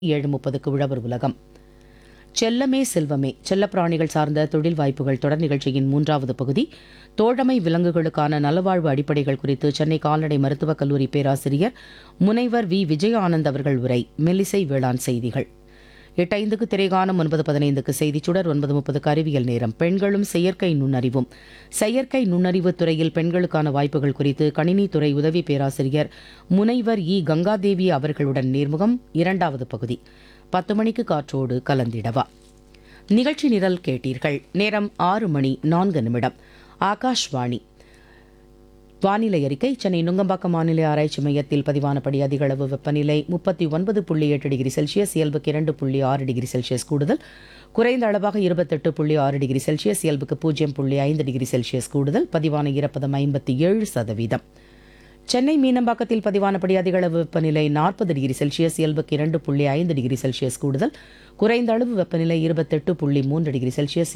ஏழு முப்பதுக்கு உழவர் உலகம் செல்லமே செல்வமே செல்லப்பிராணிகள் சார்ந்த தொழில் வாய்ப்புகள் தொடர் நிகழ்ச்சியின் மூன்றாவது பகுதி தோழமை விலங்குகளுக்கான நலவாழ்வு அடிப்படைகள் குறித்து சென்னை கால்நடை மருத்துவக் கல்லூரி பேராசிரியர் முனைவர் வி விஜயானந்த் அவர்கள் உரை மெல்லிசை வேளாண் செய்திகள் எட்டு ஐந்துக்கு திரைகானம் ஒன்பது பதினைந்துக்கு செய்திச் சுடர் ஒன்பது முப்பதுக்கு அறிவியல் நேரம் பெண்களும் செயற்கை நுண்ணறிவும் செயற்கை நுண்ணறிவு துறையில் பெண்களுக்கான வாய்ப்புகள் குறித்து கணினித்துறை உதவி பேராசிரியர் முனைவர் இ கங்காதேவி அவர்களுடன் நேர்முகம் இரண்டாவது பகுதி பத்து மணிக்கு காற்றோடு கலந்திடவா நிகழ்ச்சி நிரல் கேட்டீர்கள் நேரம் ஆறு மணி நான்கு நிமிடம் ஆகாஷ்வாணி வானிலை அறிக்கை சென்னை நுங்கம்பாக்கம் வானிலை ஆராய்ச்சி மையத்தில் பதிவானபடி அதிகளவு வெப்பநிலை முப்பத்தி ஒன்பது புள்ளி எட்டு டிகிரி செல்சியஸ் இயல்புக்கு இரண்டு புள்ளி ஆறு டிகிரி செல்சியஸ் கூடுதல் குறைந்த அளவாக இருபத்தெட்டு புள்ளி ஆறு டிகிரி செல்சியஸ் இயல்புக்கு பூஜ்ஜியம் புள்ளி ஐந்து டிகிரி செல்சியஸ் கூடுதல் பதிவான ஈரப்பதம் ஐம்பத்தி ஏழு சதவீதம் சென்னை மீனம்பாக்கத்தில் பதிவானபடி அதிகளவு வெப்பநிலை நாற்பது டிகிரி செல்சியஸ் இயல்புக்கு இரண்டு புள்ளி ஐந்து டிகிரி செல்சியஸ் கூடுதல் குறைந்த அளவு வெப்பநிலை இருபத்தெட்டு புள்ளி மூன்று டிகிரி செல்சியஸ்